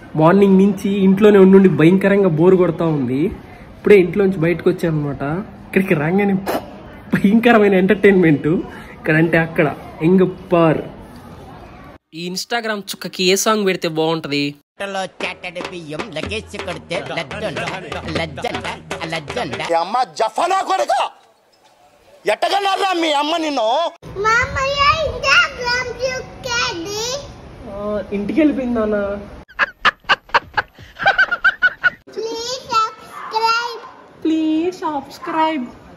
Morning నుంచి ఇంట్లోనే ఉండి భయంకరంగా బోర్ కొడతా ఉంది ఇప్పుడే ఇంట్లోంచి బయటకు వచ్చాను అనమాట ఇక్కడికి రాగానే భయంకరమైన ఎంటర్టైన్మెంట్ ఇక్కడ అంటే అక్కడ ఎంగప్పార్ ఈ ఇన్స్టాగ్రామ్ చుక్కకి ఏ సాంగ్ పెడితే బాగుంటది లో చాటడి బియ్యం లగేజ్ కొడితే లజ్జంట లజ్జంట లజ్జంట అమ్మ జఫనా కొడుక ఎట్టగలరా మీ అమ్మ నిన్ను Mamaya Instagram Jukkadi. ఇంటికి వెళ్ళిపోయింది నాన్న Please subscribe. Please subscribe